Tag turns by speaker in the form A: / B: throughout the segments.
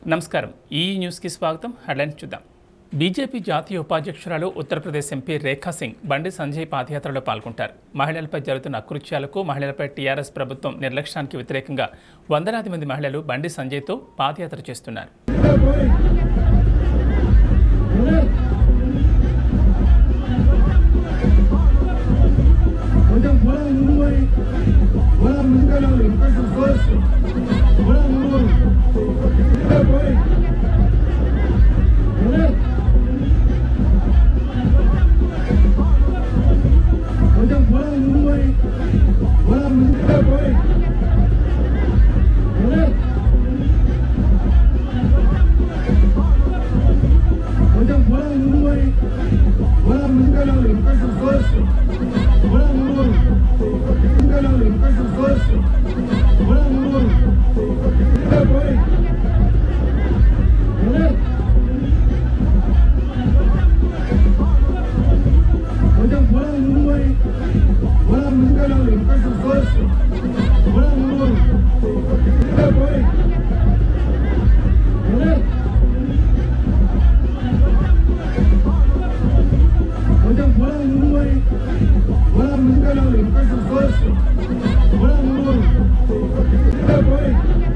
A: నమస్కారం ఈ న్యూస్కి స్వాగతం హెడ్లైన్స్ చూద్దాం బీజేపీ జాతీయ ఉపాధ్యక్షురాలు ఉత్తరప్రదేశ్ ఎంపీ రేఖా సింగ్ బండి సంజయ్ పాదయాత్రలో పాల్గొంటారు మహిళలపై జరుగుతున్న అకృత్యాలకు మహిళలపై టీఆర్ఎస్ ప్రభుత్వం నిర్లక్ష్యానికి వ్యతిరేకంగా వందలాది మంది మహిళలు బండి సంజయ్తో పాదయాత్ర చేస్తున్నారు
B: కొంచెం పొలం ముందు పోయి పొలం ముందుగా రావాలి ఇంకొంచెం ఫోర్స్ పొలం ముందు పోయి ముందుగా పోయి పొలం. కొంచెం పొలం ముందు పోయి పొలం ముందుగా పోయి పొలం. కొంచెం పొలం ముందు పోయి పొలం ముందుగా రావాలి ఇంకొంచెం ఫోర్స్ పొలం ముందు పోయి ముందుగా రావాలి ఇంకొంచెం ఫోర్స్ పొలం ముందు పోయి ముందుగా పోయి పొలం. కొంచెం పొలం ముందు పోయి పొలం ముందుగా రావాలి ఇంకొంచెం ఫోర్స్ పొలం ముందు పోయి ముందుగా పోయి పొలం. కొంచెం పొలం ముందు పోయి పొలం ముందుగా రావాలి ఇంకొంచెం ఫోర్స్ పొలం ముందు పోయి ముందుగా పోయి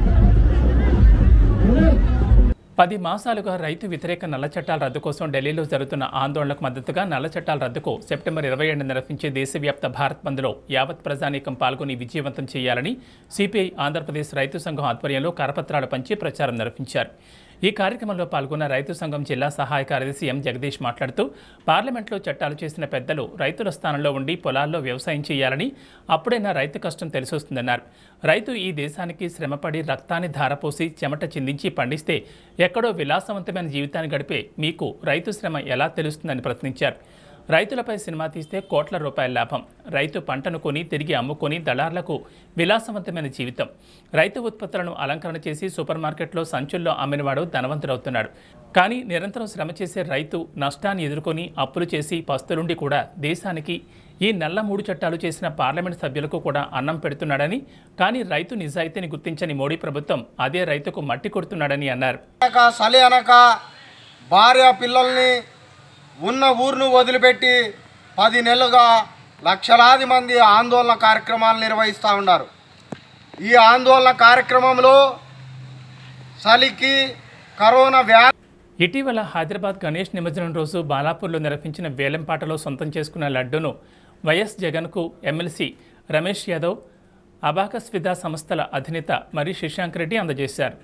B: పొలం.
A: పది మాసాలుగా రైతు వ్యతిరేక నల్ల చట్టాల రద్దు కోసం ఢిల్లీలో జరుగుతున్న ఆందోళనకు మద్దతుగా నల్ల చట్టాల రద్దుకు సెప్టెంబర్ ఇరవై ఏడున నిర్వహించే దేశవ్యాప్త భారత్ బంద్లో యావత్ ప్రజానీకం పాల్గొని విజయవంతం చేయాలని సిపిఐ ఆంధ్రప్రదేశ్ రైతు సంఘం ఆధ్వర్యంలో కరపత్రాలు పంచి ప్రచారం నిర్వహించారు ఈ కార్యక్రమంలో పాల్గొన్న రైతు సంఘం జిల్లా సహాయ కార్యదర్శి ఎం జగదీష్ మాట్లాడుతూ పార్లమెంట్లో చట్టాలు చేసిన పెద్దలు రైతుల స్థానంలో ఉండి పొలాల్లో వ్యవసాయం చేయాలని అప్పుడైనా రైతు కష్టం తెలిసొస్తుందన్నారు రైతు ఈ దేశానికి శ్రమపడి రక్తాన్ని ధారపోసి చెమట చిందించి పండిస్తే ఎక్కడో విలాసవంతమైన జీవితాన్ని గడిపే మీకు రైతు శ్రమ ఎలా తెలుస్తుందని ప్రశ్నించారు రైతులపై సినిమా తీస్తే కోట్ల రూపాయల లాభం రైతు పంటను కొని తిరిగి అమ్ముకొని దళార్లకు విలాసవంతమైన జీవితం రైతు ఉత్పత్తులను అలంకరణ చేసి సూపర్ మార్కెట్లో సంచుల్లో అమ్మినవాడు ధనవంతుడవుతున్నాడు కానీ నిరంతరం శ్రమ చేసే రైతు నష్టాన్ని ఎదుర్కొని అప్పులు చేసి పస్తులుండి కూడా దేశానికి ఈ నల్ల మూడు చట్టాలు చేసిన పార్లమెంట్ సభ్యులకు కూడా అన్నం పెడుతున్నాడని కానీ రైతు నిజాయితీని గుర్తించని మోడీ ప్రభుత్వం అదే రైతుకు మట్టి కొడుతున్నాడని అన్నారు
C: అనక చలి అనక భార్య పిల్లల్ని ఉన్న ఊరును వదిలిపెట్టి పది నెలలుగా లక్షలాది మంది ఆందోళన కార్యక్రమాలు నిర్వహిస్తూ ఉన్నారు ఈ ఆందోళన కార్యక్రమంలో చలికి కరోనా వ్యాధి
A: ఇటీవల హైదరాబాద్ గణేష్ నిమజ్జనం రోజు బాలాపూర్లో నిర్వహించిన వేలంపాటలో సొంతం చేసుకున్న లడ్డూను వైఎస్ జగన్కు ఎమ్మెల్సీ రమేష్ యాదవ్ అబాకస్ విదా సంస్థల అధినేత మరి శశాంక్ రెడ్డి అందజేశారు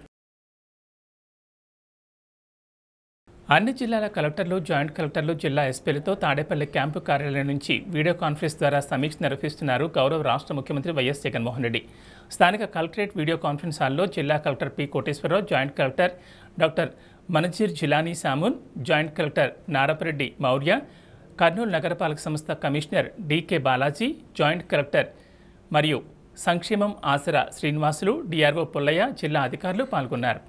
A: అన్ని జిల్లాల కలెక్టర్లు జాయింట్ కలెక్టర్లు జిల్లా ఎస్పీలతో తాడేపల్లి క్యాంపు కార్యాలయం నుంచి వీడియో కాన్ఫరెన్స్ ద్వారా సమీక్ష నిర్వహిస్తున్నారు గౌరవ రాష్ట్ర ముఖ్యమంత్రి వైఎస్ జగన్మోహన్ రెడ్డి స్థానిక కలెక్టరేట్ వీడియో కాన్ఫరెన్స్ హాల్లో జిల్లా collector P Koteswara Rao joint collector doctor Manazir Jilani Samoon joint collector Narapa Reddy Maurya Kurnool నగరపాలక సంస్థ commissioner DK Balaji joint collector మరియు సంక్షేమం ఆసరా శ్రీనివాసులు డిఆర్ఓ పుల్లయ్య జిల్లా అధికారులు పాల్గొన్నారు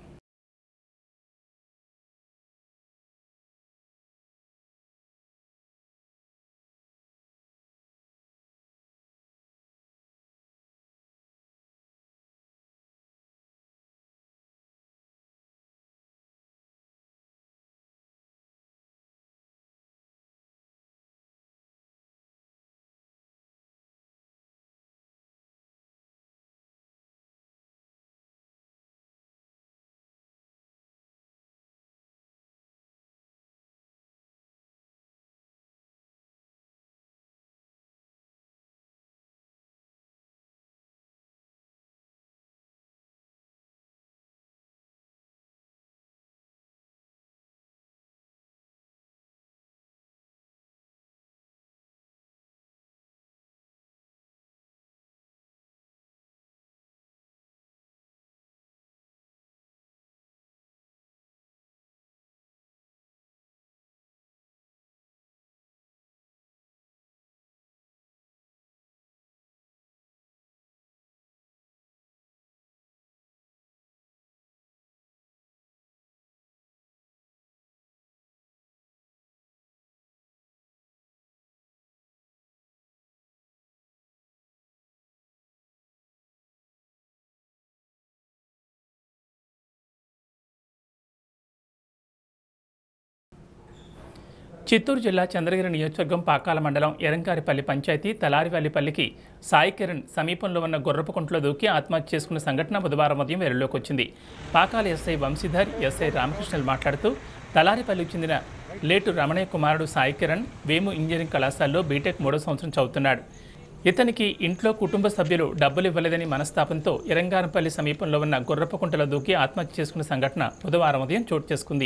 A: చిత్తూరు జిల్లా చంద్రగిరి నియోజకవర్గం పాకాల మండలం ఎరంకారిపల్లి పంచాయతీ తలారివల్లిపల్లికి సాయి కిరణ్ సమీపంలో ఉన్న గొర్రపుకుంటలో దూకి ఆత్మహత్య చేసుకున్న సంఘటన బుధవారం ఉదయం వెలుగులోకి వచ్చింది పాకాల ఎస్ఐ వంశీధర్ ఎస్ఐ రామకృష్ణలు మాట్లాడుతూ తలారిపల్లికి చెందిన లేటు రమణయ్య కుమారుడు సాయి కిరణ్ వేము ఇంజనీరింగ్ కళాశాలలో బీటెక్ మూడో సంవత్సరం చదువుతున్నాడు ఇతనికి ఇంట్లో కుటుంబ సభ్యులు డబ్బులు ఇవ్వలేదని మనస్తాపంతో ఎరంగారంపల్లి సమీపంలో ఉన్న గొర్రపుకుంటలో దూకి ఆత్మహత్య చేసుకున్న సంఘటన బుధవారం ఉదయం చోటు చేసుకుంది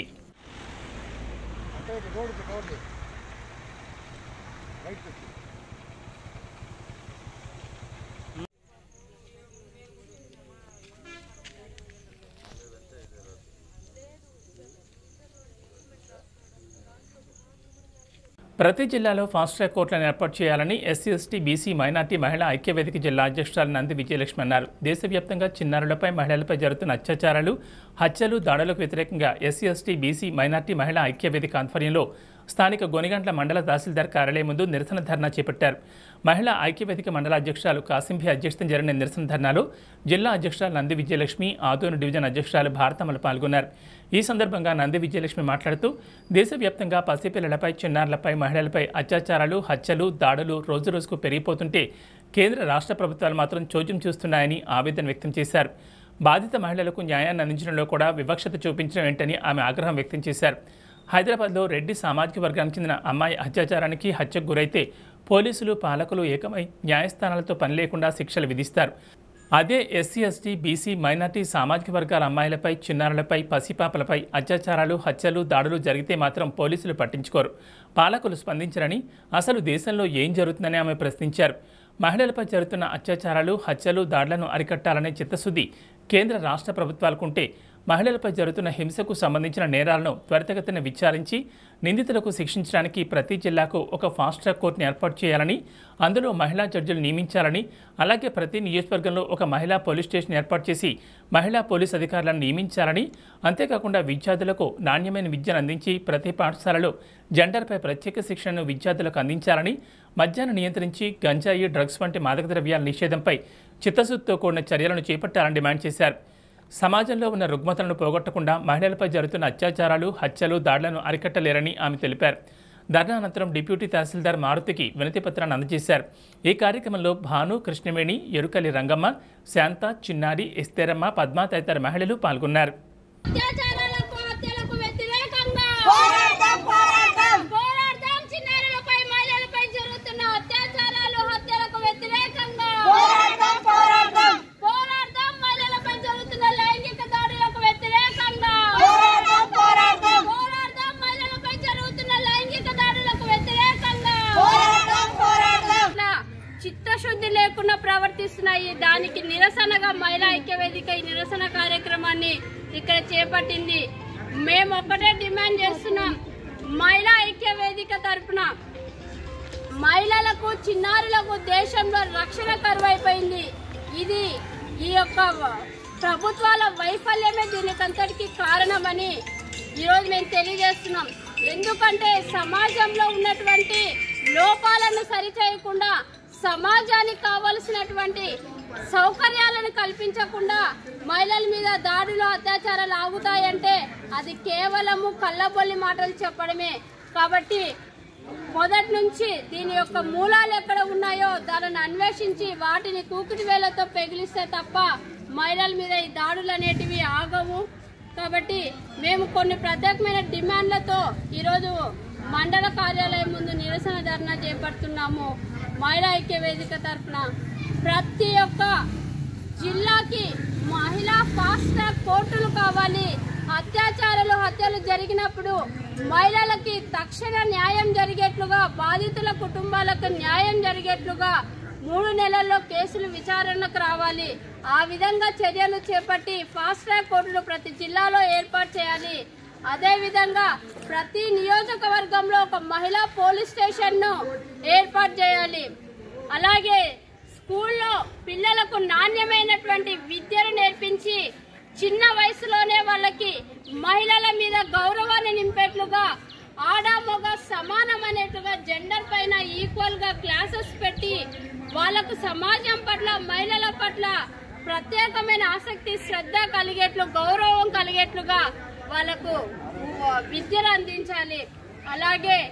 A: ప్రతి జిల్లాలో ఫాస్ట్ ట్రాక్ కోర్టులను ఏర్పాటు చేయాలని ఎస్సీ ఎస్టీ బీసీ మైనార్టీ మహిళా ఐక్యవేదిక జిల్లా అధ్యక్షురాలు నంది విజయలక్ష్మి అన్నారు దేశవ్యాప్తంగా చిన్నారులపై మహిళలపై జరుగుతున్న అత్యాచారాలు హత్యలు దాడులకు వ్యతిరేకంగా ఎస్సీ ఎస్టీ బీసీ మైనార్టీ మహిళా ఐక్యవేదిక ఆధ్వర్యంలో స్థానిక గొనిగంట్ల మండల తహసీల్దార్ కార్యాలయం ముందు నిరసన ధర్నా చేపట్టారు మహిళా ఐక్యవేదిక మండల అధ్యక్షురాలు కాసింభి అధ్యక్షతన జరిగిన నిరసన ధర్నాలో జిల్లా అధ్యక్షురాలు నంది విజయలక్ష్మి ఆదోని డివిజన్ అధ్యక్షురాలు భారతమ్మలు పాల్గొన్నారు ఈ సందర్భంగా నంది విజయలక్ష్మి మాట్లాడుతూ దేశవ్యాప్తంగా పసిపిల్లలపై చిన్నారులపై మహిళలపై అత్యాచారాలు హత్యలు దాడులు రోజురోజుకు పెరిగిపోతుంటే కేంద్ర రాష్ట్ర ప్రభుత్వాలు మాత్రం చోద్యం చూస్తున్నాయని ఆవేదన వ్యక్తం చేశారు బాధిత మహిళలకు న్యాయాన్ని అందించడంలో కూడా వివక్షత చూపించడం ఏంటని ఆమె ఆగ్రహం వ్యక్తం చేశారు హైదరాబాద్లో రెడ్డి సామాజిక వర్గానికి చెందిన అమ్మాయి అత్యాచారానికి హత్యకు గురైతే పోలీసులు పాలకులు ఏకమై న్యాయస్థానాలతో పని లేకుండా శిక్షలు విధిస్తారు అదే ఎస్సీ ఎస్టీ బీసీ మైనార్టీ సామాజిక వర్గాల అమ్మాయిలపై చిన్నారులపై పసిపాపలపై అత్యాచారాలు హత్యలు దాడులు జరిగితే మాత్రం పోలీసులు పట్టించుకోరు పాలకులు స్పందించరని అసలు దేశంలో ఏం జరుగుతుందని ఆమె ప్రశ్నించారు మహిళలపై జరుగుతున్న అత్యాచారాలు హత్యలు దాడులను అరికట్టాలనే చిత్తశుద్ధి కేంద్ర రాష్ట్ర ప్రభుత్వాలకుంటే మహిళలపై జరుగుతున్న హింసకు సంబంధించిన నేరాలను త్వరితగతిన విచారించి నిందితులకు శిక్షించడానికి ప్రతి జిల్లాకు ఒక ఫాస్ట్ ట్రాక్ కోర్టును ఏర్పాటు చేయాలని అందులో మహిళా జడ్జిలు నియమించాలని అలాగే ప్రతి నియోజకవర్గంలో ఒక మహిళా పోలీస్ స్టేషన్ ఏర్పాటు చేసి మహిళా పోలీస్ అధికారులను నియమించాలని అంతేకాకుండా విద్యార్థులకు నాణ్యమైన విద్యను అందించి ప్రతి పాఠశాలలో జెండర్పై ప్రత్యేక శిక్షణను విద్యార్థులకు అందించాలని మద్యాన్ని నియంత్రించి గంజాయి డ్రగ్స్ వంటి మాదక ద్రవ్యాల నిషేధంపై చిత్తశుద్ధితో కూడిన చర్యలను చేపట్టాలని డిమాండ్ చేశారు సమాజంలో ఉన్న రుగ్మతలను పోగొట్టకుండా మహిళలపై జరుగుతున్న అత్యాచారాలు హత్యలు దాడులను అరికట్టలేరని ఆమె తెలిపారు ధర్నా అనంతరం డిప్యూటీ తహసీల్దార్ మారుతికి వినతి పత్రాన్ని అందజేశారు ఈ కార్యక్రమంలో భాను కృష్ణవేణి ఎరుకలి రంగమ్మ శాంత చిన్నారి ఎస్తేరమ్మ పద్మ తదితర మహిళలు పాల్గొన్నారు
D: అత్యాచారాలకు హత్యలకు వ్యతిరేకంగా
E: పోరాటం పోరాటం
D: పోరాడదాం చిన్నారులపై మహిళలపై జరుగుతున్న అత్యాచారాలు హత్యలకు వ్యతిరేకంగా
E: పోరాటం పోరాటం
D: పోరాడదాం మహిళలపై జరుగుతున్న లైంగిక దాడులకు వ్యతిరేకంగా
E: పోరాటం పోరాటం
D: పోరాడదాం మహిళలపై జరుగుతున్న లైంగిక దాడులకు వ్యతిరేకంగా
E: పోరాటం పోరాటం
D: ఇట్లా చిత్తశుద్ధి లేకుండా ప్రవర్తిస్తున్నాయి దానికి నిరసనగా మహిళా ఐక్యవేదిక ఈ నిరసన కార్యక్రమాన్ని ఇక్కడ చేపట్టింది మేము ఒక్కటే డిమాండ్ చేస్తున్నాం మహిళా ఐక్యవేదిక తరపున మహిళలకు చిన్నారులకు దేశంలో రక్షణ కరువైపోయింది ఇది ఈ యొక్క ప్రభుత్వాల వైఫల్యమే దీనికంతటికి కారణమని ఈరోజు మేము తెలియజేస్తున్నాం ఎందుకంటే సమాజంలో ఉన్నటువంటి లోపాలను సరిచేయకుండా సమాజానికి కావలసినటువంటి సౌకర్యాలను కల్పించకుండా మహిళల మీద దాడులు అత్యాచారాలు ఆగుతాయంటే అది కేవలము కళ్ళబొల్లి మాటలు చెప్పడమే కాబట్టి మొదటి నుంచి దీని యొక్క మూలాలు ఎక్కడ ఉన్నాయో దానిని అన్వేషించి వాటిని కూకుటి వేలతో పెగిలిస్తే తప్ప మహిళల మీద ఈ దాడులు అనేటివి ఆగవు కాబట్టి మేము కొన్ని ప్రత్యేకమైన డిమాండ్లతో ఈరోజు మండల కార్యాలయం ముందు నిరసన ధర్నా చేపడుతున్నాము మహిళా ఐక్య వేదిక తరఫున ప్రతి ఒక్క జిల్లాకి మహిళా ఫాస్ట్ ట్రాక్ కోర్టులు కావాలి అత్యాచారాలు హత్యలు జరిగినప్పుడు మహిళలకి తక్షణ న్యాయం జరిగేట్లుగా బాధితుల కుటుంబాలకు న్యాయం జరిగేట్లుగా మూడు నెలల్లో కేసులు విచారణకు రావాలి ఆ విధంగా చర్యలు చేపట్టి ఫాస్ట్ ట్రాక్ కోర్టులు ప్రతి జిల్లాలో ఏర్పాటు చేయాలి అదే విధంగా ప్రతి నియోజకవర్గంలో ఒక మహిళా పోలీస్ స్టేషన్ను ఏర్పాటు చేయాలి అలాగే స్కూల్లో పిల్లలకు నాణ్యమైనటువంటి విద్యను నేర్పించి చిన్న వయసులోనే వాళ్ళకి మహిళల మీద గౌరవాన్ని నింపేట్లుగా ఆడ మగ సమానం అనేట్టుగా జెండర్ పైన ఈక్వల్ గా క్లాసెస్ పెట్టి వాళ్ళకు సమాజం పట్ల మహిళల పట్ల ప్రత్యేకమైన ఆసక్తి శ్రద్ధ కలిగేట్లు గౌరవం కలిగేట్లుగా వాళ్ళకు విద్యను అందించాలి అలాగే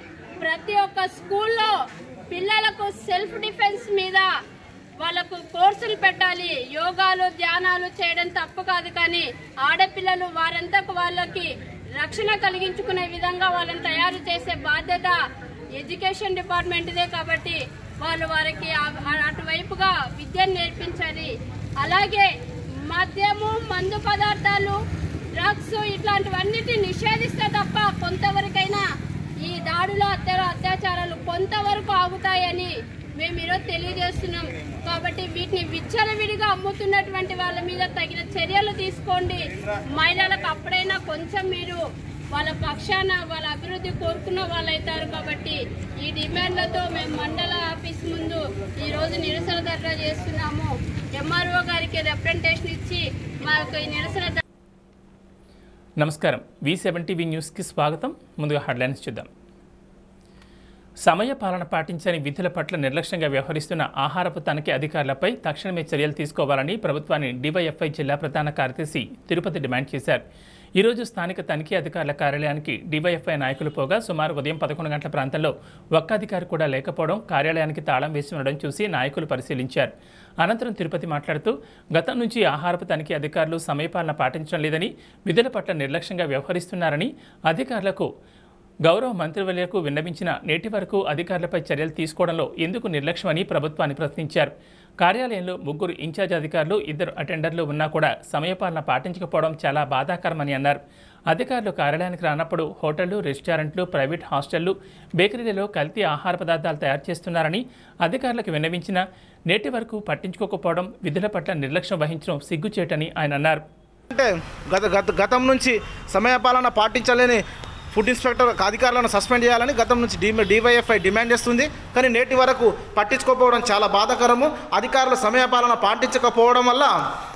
D: ప్రతి ఒక్క స్కూల్లో పిల్లలకు సెల్ఫ్ డిఫెన్స్ మీద వాళ్ళకు కోర్సులు పెట్టాలి యోగాలు ధ్యానాలు చేయడం తప్పు కాదు కానీ ఆడపిల్లలు వారంతకు వాళ్ళకి రక్షణ కలిగించుకునే విధంగా వాళ్ళని తయారు చేసే బాధ్యత ఎడ్యుకేషన్ డిపార్ట్మెంట్దే కాబట్టి వాళ్ళు వారికి ఆ- ఆ- అటువైపుగా విద్యను నేర్పించాలి అలాగే మద్యము మందు పదార్థాలు డ్రగ్స్ ఇట్లాంటివన్నిటిని నిషేధిస్తే తప్ప కొంతవరకైనా ఈ దాడులు అత్య అత్యాచారాలు కొంతవరకు ఆగుతాయని మేము ఈరోజు తెలియజేస్తున్నాం కాబట్టి వీటిని విచ్చలవిడిగా అమ్ముతున్నటువంటి వాళ్ళ మీద తగిన చర్యలు తీసుకోండి మహిళలకు అప్పుడైనా కొంచెం మీరు వాళ్ళ పక్షాన వాళ్ళ అభివృద్ధి కోరుకున్న వాళ్ళు అవుతారు కాబట్టి ఈ డిమాండ్లతో మేము మండల ఆఫీస్ ముందు ఈ రోజు నిరసన ధర్నా చేస్తున్నాము ఎంఆర్ఓ గారికి రిప్రజెంటేషన్ ఇచ్చి మాకు ఈ నిరసన ధర్నా
A: నమస్కారం వి సెవెన్ టీవీ న్యూస్కి స్వాగతం ముందుగా హెడ్లైన్స్ చూద్దాం సమయ పాలన పాటించని విధుల పట్ల నిర్లక్ష్యంగా వ్యవహరిస్తున్న ఆహారపు తనిఖీ అధికారులపై తక్షణమే చర్యలు తీసుకోవాలని ప్రభుత్వాన్ని డివైఎఫ్ఐ జిల్లా ప్రధాన కార్యదర్శి తిరుపతి డిమాండ్ చేశారు ఈరోజు స్థానిక తనిఖీ అధికారుల కార్యాలయానికి డివైఎఫ్ఐ నాయకులు పోగా సుమారు ఉదయం పదకొండు గంటల ప్రాంతంలో ఒక్క అధికారి కూడా లేకపోవడం కార్యాలయానికి తాళం వేసి ఉండడం చూసి నాయకులు పరిశీలించారు అనంతరం తిరుపతి మాట్లాడుతూ గతం నుంచి ఆహారపు తనిఖీ అధికారులు సమయపాలన పాటించడం లేదని విధుల పట్ల నిర్లక్ష్యంగా వ్యవహరిస్తున్నారని అధికారులకు గౌరవ మంత్రివర్యులకు విన్నవించిన నేటి వరకు అధికారులపై చర్యలు తీసుకోవడంలో ఎందుకు నిర్లక్ష్యమని ప్రభుత్వాన్ని ప్రశ్నించారు కార్యాలయంలో ముగ్గురు ఇన్ఛార్జ్ అధికారులు ఇద్దరు అటెండర్లు ఉన్నా కూడా సమయపాలన పాటించకపోవడం చాలా బాధాకరమని అన్నారు అధికారులు కార్యాలయానికి రానప్పుడు హోటళ్లు రెస్టారెంట్లు ప్రైవేట్ హాస్టళ్లు బేకరీలలో కల్తీ ఆహార పదార్థాలు తయారు చేస్తున్నారని అధికారులకు విన్నవించిన నేటి వరకు పట్టించుకోకపోవడం విధుల పట్ల నిర్లక్ష్యం వహించడం సిగ్గుచేటని ఆయన అన్నారు
F: అంటే గత గత గతం నుంచి సమయపాలన పాటించలేని ఫుడ్ ఇన్స్పెక్టర్ అధికారులను సస్పెండ్ చేయాలని గతం నుంచి డి డివైఎఫ్ఐ డిమాండ్ చేస్తుంది కానీ నేటి వరకు పట్టించుకోకపోవడం చాలా బాధాకరము అధికారులు సమయపాలన పాటించకపోవడం వల్ల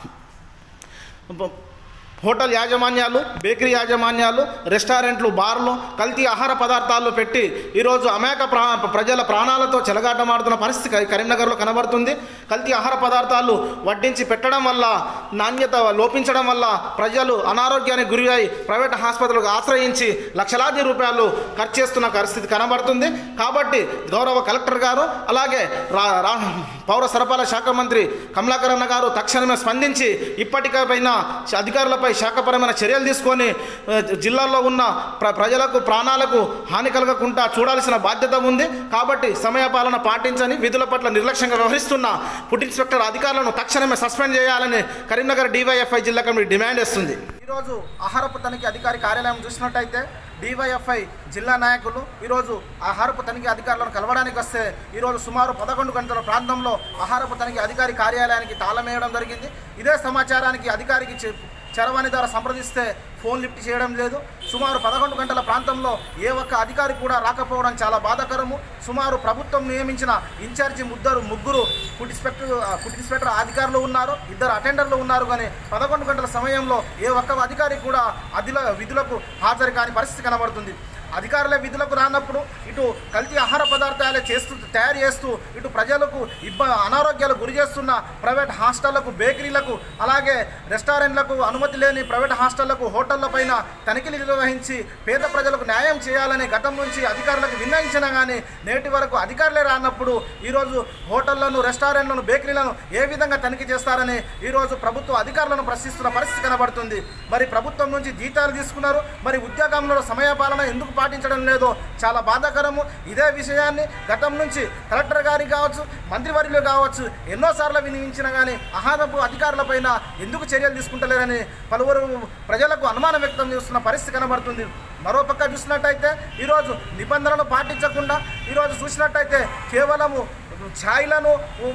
F: హోటల్ యాజమాన్యాలు బేకరీ యాజమాన్యాలు రెస్టారెంట్లు బార్లు కల్తీ ఆహార పదార్థాలు పెట్టి ఈరోజు అమాయక ప్రా ప్రజల ప్రాణాలతో చెలగాటమాడుతున్న పరిస్థితి కరీ- కరీంనగర్లో కనబడుతుంది కల్తీ ఆహార పదార్థాలు వడ్డించి పెట్టడం వల్ల నాణ్యత లోపించడం వల్ల ప్రజలు అనారోగ్యానికి గురి అయి ప్రైవేట్ ఆసుపత్రులకు ఆశ్రయించి లక్షలాది రూపాయలు ఖర్చు చేస్తున్న పరిస్థితి కనబడుతుంది కాబట్టి గౌరవ కలెక్టర్ గారు అలాగే రా రా పౌర సరఫరాల శాఖ మంత్రి కమలాకర్ అన్న గారు తక్షణమే స్పందించి ఇప్పటికైనా అధికారులపై శాఖపరమైన చర్యలు తీసుకొని ఆ, జిల్లాలో ఉన్న ప్ర ప్రజలకు ప్రాణాలకు హాని కలగకుండా చూడాల్సిన బాధ్యత ఉంది కాబట్టి సమయపాలన పాటించని విధుల పట్ల నిర్లక్ష్యంగా వ్యవహరిస్తున్న ఫుడ్ ఇన్స్పెక్టర్ అధికారులను తక్షణమే సస్పెండ్ చేయాలని కరీంనగర్ డివైఎఫ్ఐ జిల్లా కమిటీ డిమాండ్ చేస్తుంది ఈరోజు ఆహారపు తనిఖీ అధికారి కార్యాలయం చూసినట్టయితే డివైఎఫ్ఐ జిల్లా నాయకులు ఈరోజు ఆహారపు తనిఖీ అధికారులను కలవడానికి వస్తే ఈరోజు సుమారు పదకొండు గంటల ప్రాంతంలో ఆహారపు తనిఖీ అధికారి కార్యాలయానికి తాళం వేయడం జరిగింది ఇదే సమాచారానికి అధికారికి చె- చరవాణి ద్వారా సంప్రదిస్తే ఫోన్ లిఫ్ట్ చేయడం లేదు సుమారు పదకొండు గంటల ప్రాంతంలో ఏ ఒక్క అధికారి కూడా రాకపోవడం చాలా బాధాకరము సుమారు ప్రభుత్వం నియమించిన ఇన్ఛార్జి ముద్దరు ముగ్గురు ఫుడ్ ఇన్స్పెక్టర్ ఫుడ్ ఇన్స్పెక్టర్ అధికారులు ఉన్నారు ఇద్దరు అటెండర్లు ఉన్నారు కానీ పదకొండు గంటల సమయంలో ఏ ఒక్క అధికారి కూడా అధిల విధులకు హాజరు కాని పరిస్థితి కనబడుతుంది అధికారుల విధులకు రానప్పుడు ఇటు కల్తీ ఆహార పదార్థాలే చేస్తూ తయారు చేస్తూ ఇటు ప్రజలకు ఇబ్బ అనారోగ్యాలు గురి చేస్తున్న ప్రైవేట్ హాస్టళ్లకు బేకరీలకు అలాగే రెస్టారెంట్లకు అనుమతి లేని ప్రైవేట్ హాస్టళ్లకు హోటళ్ల పైన తనిఖీలు నిర్వహించి పేద ప్రజలకు న్యాయం చేయాలని గతం నుంచి అధికారులకు విన్నవించినా కానీ నేటి వరకు అధికారులే రానప్పుడు ఈరోజు హోటళ్లను రెస్టారెంట్లను బేకరీలను ఏ విధంగా తనిఖీ చేస్తారని ఈరోజు ప్రభుత్వ అధికారులను ప్రశ్నిస్తున్న పరిస్థితి కనబడుతుంది మరి ప్రభుత్వం నుంచి జీతాలు తీసుకున్నారు మరి ఉద్యోగంలో సమయపాలన ఎందుకు పాటించడం లేదో చాలా బాధాకరము ఇదే విషయాన్ని గతం నుంచి కలెక్టర్ గారికి కావచ్చు మంత్రివర్యులు కావచ్చు ఎన్నోసార్లు వినిపించినా కానీ ఆహారపు అధికారులపైన ఎందుకు చర్యలు తీసుకుంటలేరని పలువురు ప్రజలకు అనుమానం వ్యక్తం చేస్తున్న పరిస్థితి కనబడుతుంది మరోపక్క చూసినట్టయితే ఈరోజు నిబంధనలు పాటించకుండా ఈరోజు చూసినట్టయితే కేవలము ఛాయ్లను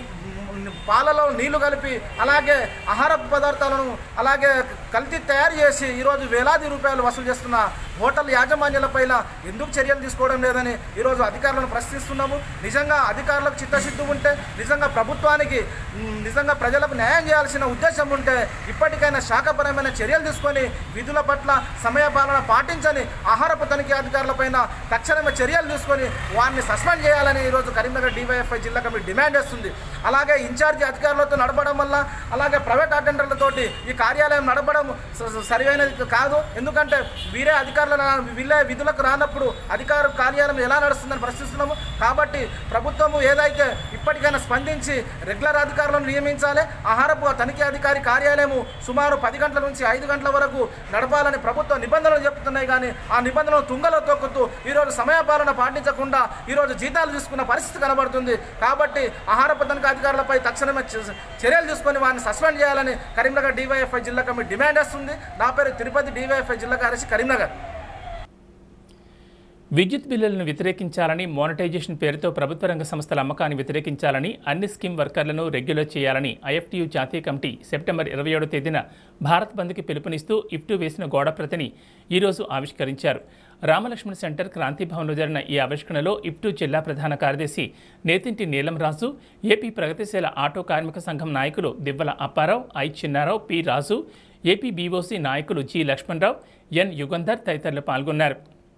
F: పాలలో నీళ్లు కలిపి అలాగే ఆహార పదార్థాలను అలాగే కల్తీ తయారు చేసి ఈరోజు వేలాది రూపాయలు వసూలు చేస్తున్న హోటల్ యాజమాన్యాలపైన ఎందుకు చర్యలు తీసుకోవడం లేదని ఈరోజు అధికారులను ప్రశ్నిస్తున్నాము నిజంగా అధికారులకు చిత్తశుద్ధి ఉంటే నిజంగా ప్రభుత్వానికి మ్, నిజంగా ప్రజలకు న్యాయం చేయాల్సిన ఉద్దేశం ఉంటే ఇప్పటికైనా శాఖపరమైన చర్యలు తీసుకొని విధుల పట్ల సమయపాలన పాటించని ఆహారపు తనిఖీ అధికారులపైన తక్షణమే చర్యలు తీసుకొని వారిని సస్పెండ్ చేయాలని ఈరోజు కరీంనగర్ డివైఎఫ్ఐ జిల్లా కమిటీ డిమాండ్ చేస్తుంది అలాగే ఇన్ఛార్జ్ ఇన్ఛార్జి అధికారులతో నడపడం వల్ల అలాగే ప్రైవేట్ అటెండర్లతోటి ఈ కార్యాలయం నడపడం స- స- సరైనది కాదు ఎందుకంటే వీరే అధికారులు రా- వీళ్ళే విధులకు రానప్పుడు అధికార కార్యాలయం ఎలా నడుస్తుందని ప్రశ్నిస్తున్నాము కాబట్టి ప్రభుత్వము ఏదైతే ఇప్పటికైనా స్పందించి రెగ్యులర్ అధికారులను నియమించాలి ఆహారపు తనిఖీ అధికారి కార్యాలయము సుమారు పది గంటల నుంచి ఐదు గంటల వరకు నడపాలని ప్రభుత్వ నిబంధనలు చెప్తున్నాయి కానీ ఆ నిబంధనలు తుంగలో తొక్కుతూ ఈరోజు సమయపాలన పాటించకుండా ఈరోజు జీతాలు తీసుకున్న పరిస్థితి కనబడుతుంది కాబట్టి ఆహారపు తనిఖీ అధికారులపై తక్షణమే చ- చర్యలు తీసుకొని వారిని సస్పెండ్ చేయాలని కరీంనగర్ డివైఎఫ్ఐ జిల్లా కమిటీ డిమాండ్ చేస్తుంది నా పేరు తిరుపతి డివైఎఫ్ఐ జిల్లా కార్యదర్శి కరీంనగర్
A: విద్యుత్ బిల్లులను వ్యతిరేకించాలని మోనటైజేషన్ పేరుతో ప్రభుత్వ రంగ సంస్థల అమ్మకాన్ని వ్యతిరేకించాలని అన్ని స్కీమ్ వర్కర్లను రెగ్యులర్ చేయాలని ఐఎఫ్టీయూ జాతీయ కమిటీ సెప్టెంబర్ ఇరవై ఏడో తేదీన భారత్ బంద్కి పిలుపునిస్తూ ఇఫ్టు వేసిన గోడ ప్రతిని ఈరోజు ఆవిష్కరించారు రామలక్ష్మణ్ సెంటర్ క్రాంతి భవన్లో జరిగిన ఈ ఆవిష్కరణలో ఇఫ్టు జిల్లా ప్రధాన కార్యదర్శి నేతింటి నీలం రాజు ఏపీ ప్రగతిశీల ఆటో కార్మిక సంఘం నాయకులు Divvala Appa Rao I Chinna Rao P Raju AP BOC నాయకులు జి లక్ష్మణరావు ఎన్ యుగంధర్ తదితరులు పాల్గొన్నారు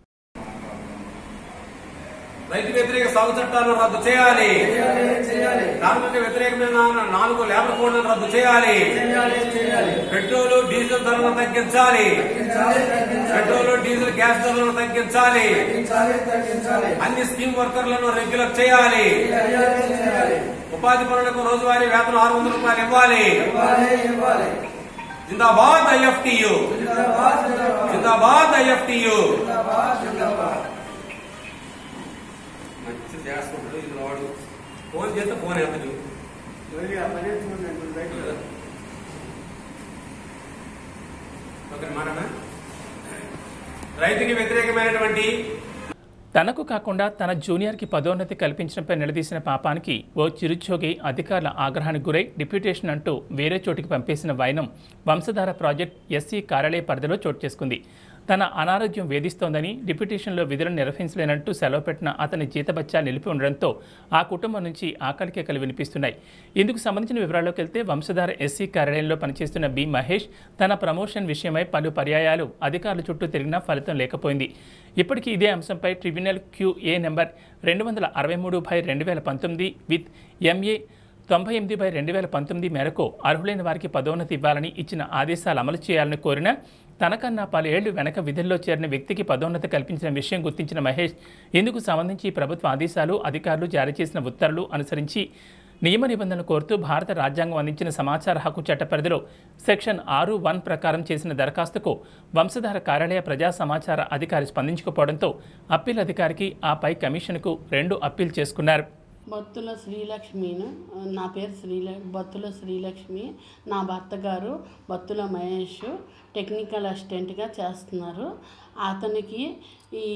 G: రైతు వ్యతిరేక సాగు చట్టాలను రద్దు చేయాలి కార్మిక వ్యతిరేకమైన నాలుగు లేబర్ కోడ్లను రద్దు చేయాలి పెట్రోల్ డీజిల్ ధరలను తగ్గించాలి పెట్రోల్ డీజిల్ గ్యాస్ ధరలను తగ్గించాలి అన్ని స్కీమ్ వర్కర్లను రెగ్యులర్ చేయాలి ఉపాధి పనులకు రోజువారీ వేతనం ఆరు వందల రూపాయలు ఇవ్వాలి జిందాబాద్ ఐఎఫ్టియు జిందాబాద్ ఐఎఫ్టియు మంచి చేసుకుంటాడు ఇది వాడు ఫోన్ చేస్తే ఫోన్ ఎత్తడు ఓకే మాటనా రైతుకి వ్యతిరేకమైనటువంటి
A: తనకు కాకుండా తన జూనియర్కి పదోన్నతి కల్పించడంపై నిలదీసిన పాపానికి ఓ చిరుచోగి అధికారుల ఆగ్రహానికి గురై డిప్యూటేషన్ అంటూ వేరే చోటికి పంపేసిన వైనం వంశధార ప్రాజెక్ట్ ఎస్సీ కార్యాలయ పరిధిలో చోటు చేసుకుంది తన అనారోగ్యం వేధిస్తోందని డిప్యూటేషన్లో విధులను నిర్వహించలేనంటూ సెలవు పెట్టిన అతని జీతబత్యా నిలిపి ఉండడంతో ఆ కుటుంబం నుంచి ఆకలి కేకలు వినిపిస్తున్నాయి ఇందుకు సంబంధించిన వివరాల్లోకి వెళ్తే వంశధార ఎస్సీ కార్యాలయంలో పనిచేస్తున్న బి మహేష్ తన ప్రమోషన్ విషయమై పలు పర్యాయాలు అధికారుల చుట్టూ తిరిగినా ఫలితం లేకపోయింది ఇప్పటికీ ఇదే అంశంపై ట్రిబ్యునల్ క్యూఏ నెంబర్ రెండు వందల అరవై మూడు బై రెండు వేల పంతొమ్మిది విత్ ఎంఏ తొంభై ఎనిమిది బై రెండు వేల పంతొమ్మిది మేరకు అర్హులైన వారికి పదోన్నతి ఇవ్వాలని ఇచ్చిన ఆదేశాలు అమలు చేయాలని కోరిన తనకన్నా పలుఏళ్లు వెనక విధుల్లో చేరిన వ్యక్తికి పదోన్నతి కల్పించిన విషయం గుర్తించిన మహేష్ ఇందుకు సంబంధించి ప్రభుత్వ ఆదేశాలు అధికారులు జారీ చేసిన ఉత్తర్వులు అనుసరించి నియమ నిబంధనలు కోరుతూ భారత రాజ్యాంగం అందించిన సమాచార హక్కు చట్ట పరిధిలో సెక్షన్ ఆరు వన్ ప్రకారం చేసిన దరఖాస్తుకు వంశధార కార్యాలయ ప్రజా సమాచార అధికారి స్పందించకపోవడంతో అప్పీల్ అధికారికి ఆ పై కమిషన్కు రెండు అప్పీల్ చేసుకున్నారు
H: బత్తుల శ్రీలక్ష్మిను నా పేరు శ్రీల బత్తుల శ్రీలక్ష్మి నా భర్త గారు బత్తుల మహేష్ టెక్నికల్ అసిస్టెంట్గా చేస్తున్నారు అతనికి ఈ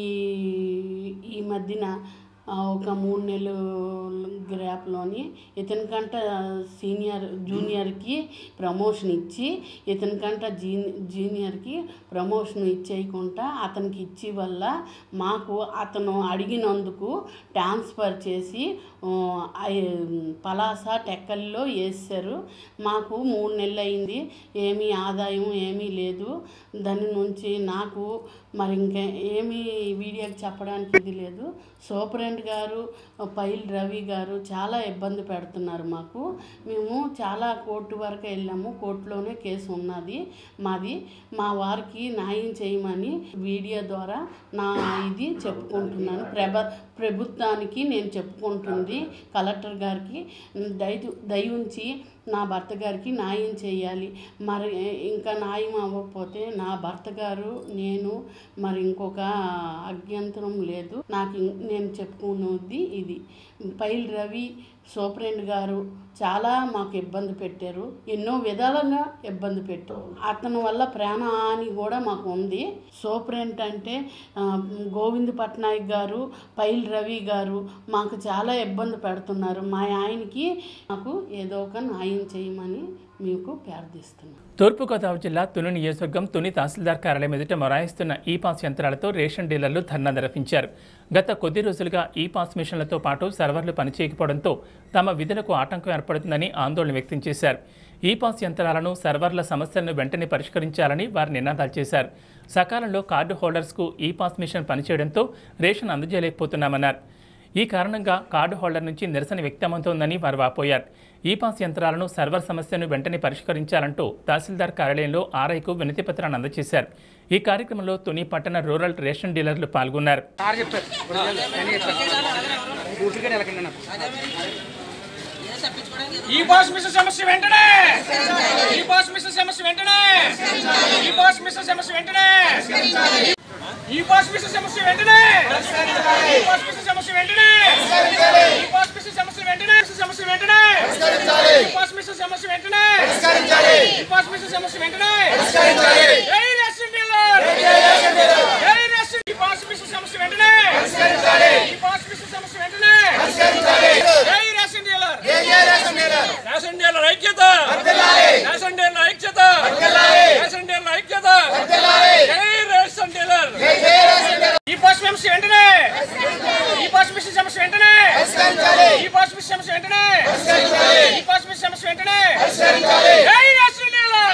H: ఈ మధ్యన ఆ, ఒక మూడు నెలలు గ్యాప్లోని ఇతనికంట సీనియర్ జూనియర్కి ప్రమోషన్ ఇచ్చి ఇతనికంట జీ జూనియర్కి ప్రమోషన్ ఇచ్చేయకుండా అతనికి ఇచ్చి వల్ల మాకు అతను అడిగినందుకు ట్రాన్స్ఫర్ చేసి ఆ, ఐ- పలాస టెక్కల్లో వేసారు మాకు మూడు నెలలు అయింది ఏమీ ఆదాయం ఏమీ లేదు దాని నుంచి నాకు మరి ఇంకా ఏమీ వీడియోకి చెప్పడానికి ఇది లేదు సూపరెంట్ గారు పైల్ రవి గారు చాలా ఇబ్బంది పెడుతున్నారు మాకు మేము చాలా కోర్టు వరకు వెళ్ళాము కోర్టులోనే కేసు ఉన్నది మాది మా వారికి న్యాయం చేయమని వీడియో ద్వారా నా ఇది చెప్పుకుంటున్నాను ప్రభ ప్రభుత్వానికి నేను చెప్పుకుంటుంది కలెక్టర్ గారికి దయ దయ ఉంచి నా భర్త గారికి న్యాయం చేయాలి మరి ఇంకా న్యాయం అవ్వకపోతే నా భర్త గారు నేను మరి ఇంకొక అభ్యంతరం లేదు నాకు ఇం- నేను చెప్పుకున్నది ఇది పైల్ రవి సూపరెంట్ గారు చాలా మాకు ఇబ్బంది పెట్టారు ఎన్నో విధాలుగా ఇబ్బంది పెట్టారు అతని వల్ల ప్రాణహాని కూడా మాకు ఉంది సూపరెంట్ అంటే ఆ, గోవింద్ పట్నాయక్ గారు పైల్ రవి గారు మాకు చాలా ఇబ్బంది పెడుతున్నారు మా ఆయనకి మాకు ఏదో ఒక న్యాయం చేయమని మీకు ప్రార్థిస్తున్నాను
A: తూర్పుగోదావరి జిల్లా తుని నియోజకవర్గం తుని తహసీల్దార్ కార్యాలయం ఎదుట మొరాయిస్తున్న ఈ పాస్ యంత్రాలతో రేషన్ డీలర్లు ధర్నా నిర్వహించారు గత కొద్ది రోజులుగా ఈ పాస్ మిషన్లతో పాటు సర్వర్లు పనిచేయకపోవడంతో తమ విధులకు ఆటంకం ఏర్పడుతుందని ఆందోళన వ్యక్తం చేశారు ఈ పాస్ యంత్రాలను సర్వర్ల సమస్యలను వెంటనే పరిష్కరించాలని వారు నినాదాలు చేశారు సకాలంలో కార్డు హోల్డర్స్కు ఈ పాస్ మిషన్ పనిచేయడంతో రేషన్ అందజేయలేకపోతున్నామన్నారు ఈ కారణంగా కార్డు హోల్డర్ నుంచి నిరసన వ్యక్తమవుతోందని వారు వాపోయారు ఈ పాస్ యంత్రాలను సర్వర్ సమస్యను వెంటనే పరిష్కరించాలంటూ తహసీల్దార్ కార్యాలయంలో ఆర్ఐకు వినతి పత్రాన్ని అందజేశారు ఈ కార్యక్రమంలో తుని పట్టణ రూరల్ రేషన్ డీలర్లు పాల్గొన్నారు
I: ఈ బాస్ మిస్ సమస్య వెంటనే ఈ బాస్ మిస్ సమస్య వెంటనే ఈ బాస్ మిస్ సమస్య వెంటనే ఈ బాస్ మిస్ సమస్య వెంటనే ఈ బాస్ మిస్ సమస్య వెంటనే ఈ బాస్ మిస్ సమస్య వెంటనే సమస్య వెంటనే ఈ బాస్ మిస్ సమస్య వెంటనే ఈ బాస్ మిస్ సమస్య వెంటనే జై రేషన్ డీలర్ జై రేషన్ ఈ బాస్ మిస్ సమస్య వెంటనే ఈ బాస్ మిస్ సమస్య వెంటనే జై రేషన్ డీలర్ రేషన్ డీలర్ ఐక్యత రేషన్ డీలర్ ఐక్యత రేషన్ డీలర్ ఐక్యత జై రేషన్ డీలర్ ఈ పాస్ సమస్య వెంటనే ఈ పాస్ మిషన్ సమస్య వెంటనే ఈ పాస్ మిషన్ సమస్య వెంటనే ఈ పాస్ మిషన్ సమస్య వెంటనే జై రేషన్ డీలర్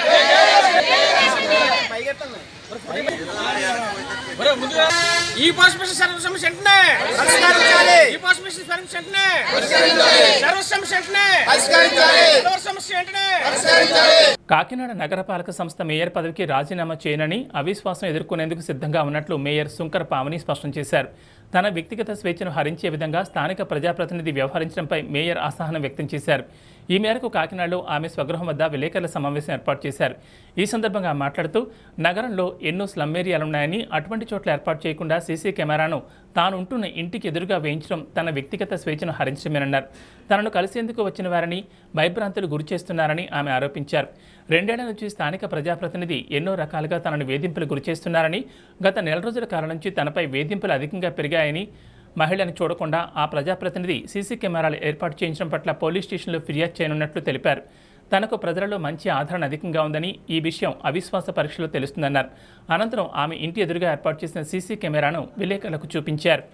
I: ఒరే, ముందుగా ఈ పాస్ మిషన్ సర్వ సమస్య వెంటనే ఈ పాస్ మిషన్ సర్వ వెంటనే సర్వ సమస్య వెంటనే సర్వ సమస్య వెంటనే
A: కాకినాడ నగరపాలక సంస్థ మేయర్ పదవికి రాజీనామా చేయనని అవిశ్వాసం ఎదుర్కొనేందుకు సిద్ధంగా ఉన్నట్లు మేయర్ శుంకర్ పావని స్పష్టం చేశారు తన వ్యక్తిగత స్వేచ్ఛను హరించే విధంగా స్థానిక ప్రజాప్రతినిధి వ్యవహరించడంపై మేయర్ అసహనం వ్యక్తం చేశారు ఈ మేరకు కాకినాడలో ఆమె స్వగృహం వద్ద విలేకరుల సమావేశం ఏర్పాటు చేశారు ఈ సందర్భంగా మాట్లాడుతూ నగరంలో ఎన్నో స్లమ్ ఏరియాలున్నాయని అటువంటి చోట్ల ఏర్పాటు చేయకుండా సీసీ కెమెరాను తాను ఉంటున్న ఇంటికి ఎదురుగా వేయించడం తన వ్యక్తిగత స్వేచ్ఛను హరించమేనన్నారు తనను కలిసేందుకు వచ్చిన వారిని భయభ్రాంతులు గురి చేస్తున్నారని ఆమె ఆరోపించారు రెండేళ్ల నుంచి స్థానిక ప్రజాప్రతినిధి ఎన్నో రకాలుగా తనను వేధింపులు గురి చేస్తున్నారని గత నెల రోజుల కాలం నుంచి తనపై వేధింపులు అధికంగా పెరిగాయని మహిళను చూడకుండా ఆ ప్రజాప్రతినిధి సీసీ కెమెరాలు ఏర్పాటు చేయించడం పట్ల పోలీస్ స్టేషన్లో ఫిర్యాదు చేయనున్నట్లు తెలిపారు తనకు ప్రజలలో మంచి ఆదరణ అధికంగా ఉందని ఈ విషయం అవిశ్వాస పరీక్షలో తెలుస్తుందన్నారు అనంతరం ఆమె ఇంటి ఎదురుగా ఏర్పాటు చేసిన సీసీ కెమెరాను విలేకరులకు చూపించారు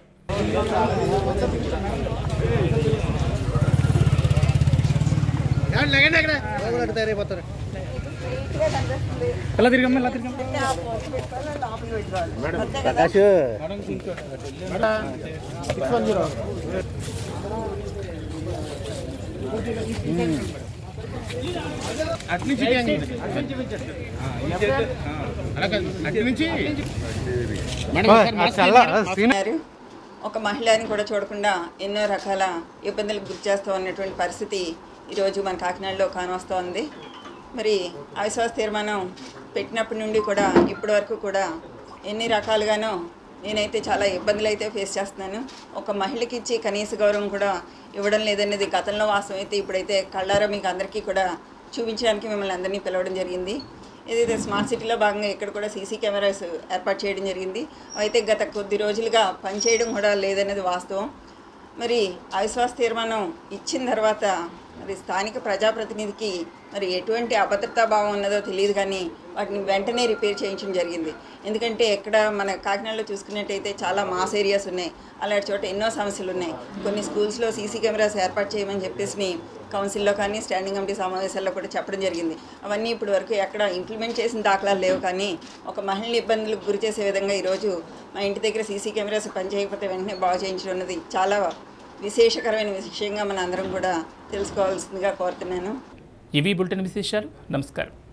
J: ఉన్నారు. ఒక మహిళని కూడా చూడకుండా ఎన్నో రకాల ఇబ్బందులకు గురి చేస్తూ ఉన్నటువంటి పరిస్థితి ఈరోజు మన కాకినాడలో కానవస్తోంది మరి అవిశ్వాస తీర్మానం పెట్టినప్పటి నుండి కూడా ఇప్పటి వరకు కూడా ఎన్ని రకాలుగానో నేనైతే చాలా ఇబ్బందులు అయితే ఫేస్ చేస్తున్నాను ఒక మహిళకి ఇచ్చి కనీస గౌరవం కూడా ఇవ్వడం లేదనేది గతంలో వాస్తవం అయితే ఇప్పుడైతే కళ్ళారా మీకు అందరికీ కూడా చూపించడానికి మిమ్మల్ని అందరినీ పిలవడం జరిగింది ఏదైతే స్మార్ట్ సిటీలో భాగంగా ఇక్కడ కూడా సీసీ కెమెరాస్ ఏర్పాటు చేయడం జరిగింది అయితే గత కొద్ది రోజులుగా పనిచేయడం కూడా లేదనేది వాస్తవం మరి అవిశ్వాస తీర్మానం ఇచ్చిన తర్వాత మరి స్థానిక ప్రజాప్రతినిధికి మరి ఎటువంటి అభద్రతా భావం ఉన్నదో తెలియదు కానీ వాటిని వెంటనే రిపేర్ చేయించడం జరిగింది ఎందుకంటే ఎక్కడ మన కాకినాడలో చూసుకున్నట్టయితే చాలా మాస్ ఏరియాస్ ఉన్నాయి అలాంటి చోట ఎన్నో సమస్యలు ఉన్నాయి కొన్ని స్కూల్స్లో సీసీ కెమెరాస్ ఏర్పాటు చేయమని చెప్పేసి కౌన్సిల్లో కానీ స్టాండింగ్ కమిటీ సమావేశాల్లో కూడా చెప్పడం జరిగింది అవన్నీ ఇప్పటి వరకు ఎక్కడ ఇంప్లిమెంట్ చేసిన దాఖలాలు లేవు కానీ ఒక మహిళని ఇబ్బందులకు గురి చేసే విధంగా ఈరోజు మా ఇంటి దగ్గర సీసీ కెమెరాస్ పనిచేయకపోతే వెంటనే బాగు చేయించడం అన్నది చాలా విశేషకరమైన విషయంగా మన అందరం కూడా తెలుసుకోవాల్సిందిగా కోరుతున్నాను
A: ఇవి బులెటిన్ విశేషాలు నమస్కారం